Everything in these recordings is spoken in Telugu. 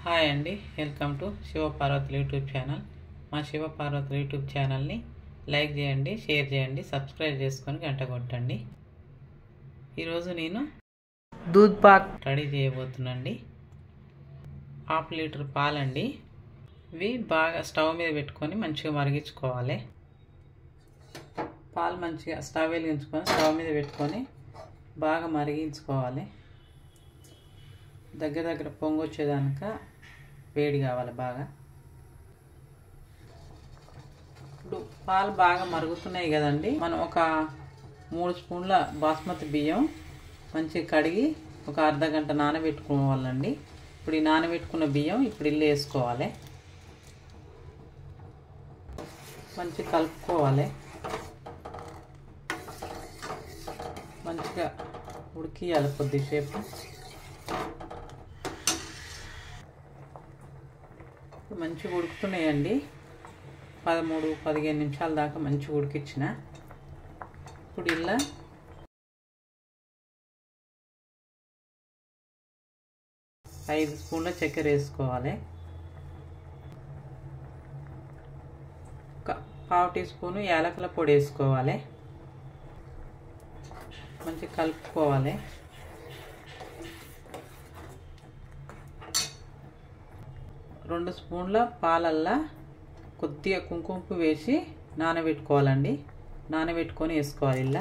హాయ్ అండి వెల్కమ్ టు శివపార్వతుల యూట్యూబ్ ఛానల్ మా శివపార్వతుల యూట్యూబ్ ఛానల్ని లైక్ చేయండి షేర్ చేయండి సబ్స్క్రైబ్ చేసుకొని గంట కొట్టండి ఈరోజు నేను దూద్ పాక్ రెడీ చేయబోతున్నాండి హాఫ్ లీటర్ పాలండి ఇవి బాగా స్టవ్ మీద పెట్టుకొని మంచిగా మరిగించుకోవాలి పాలు మంచిగా స్టవ్ వెలిగించుకొని స్టవ్ మీద పెట్టుకొని బాగా మరిగించుకోవాలి దగ్గర దగ్గర పొంగు వచ్చేదానిక వేడి కావాలి బాగా ఇప్పుడు పాలు బాగా మరుగుతున్నాయి కదండి మనం ఒక మూడు స్పూన్ల బాస్మతి బియ్యం మంచిగా కడిగి ఒక అర్ధ గంట నానబెట్టుకోవాలండి ఇప్పుడు ఈ నానబెట్టుకున్న బియ్యం ఇప్పుడు ఇల్లు వేసుకోవాలి మంచిగా కలుపుకోవాలి మంచిగా ఉడికియాలి కొద్దిసేపు మంచిగా ఉడుకుతున్నాయండి పదమూడు పదిహేను నిమిషాల దాకా మంచిగా ఉడికిచ్చిన ఇప్పుడు ఇలా ఐదు స్పూన్ల చక్కెర వేసుకోవాలి ఒక పావు టీ స్పూను యాలకుల పొడి వేసుకోవాలి మంచిగా కలుపుకోవాలి రెండు స్పూన్ల పాలల్లా కొద్దిగా కుంకుమ వేసి నానబెట్టుకోవాలండి నానబెట్టుకొని వేసుకోవాలి ఇలా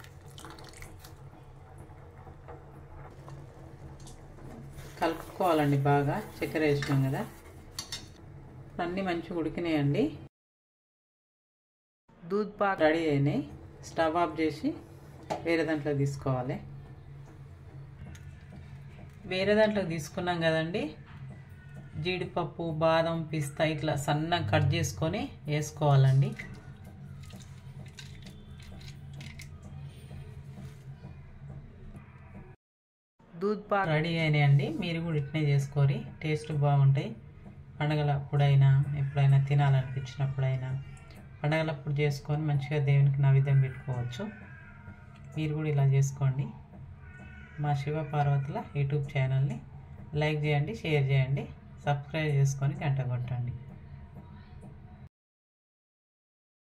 కలుపుకోవాలండి బాగా చక్కెర వేసినాం కదా అన్నీ మంచిగా ఉడికినాయండి దూద్ పాక్ రెడీ అయినాయి స్టవ్ ఆఫ్ చేసి వేరే దాంట్లో తీసుకోవాలి వేరే దాంట్లో తీసుకున్నాం కదండి జీడిపప్పు బాదం పిస్తా ఇట్లా సన్నగా కట్ చేసుకొని వేసుకోవాలండి దూద్ పాక్ రెడీ అయినాయండి మీరు కూడా ఇట్నే చేసుకోరి టేస్ట్ బాగుంటాయి పండగలప్పుడైనా ఎప్పుడైనా తినాలనిపించినప్పుడైనా పండగలప్పుడు చేసుకొని మంచిగా దేవునికి నైవేద్యం పెట్టుకోవచ్చు మీరు కూడా ఇలా చేసుకోండి మా శివ పార్వతుల యూట్యూబ్ ఛానల్ని లైక్ చేయండి షేర్ చేయండి సబ్స్క్రైబ్ చేసుకొని గంట కొట్టండి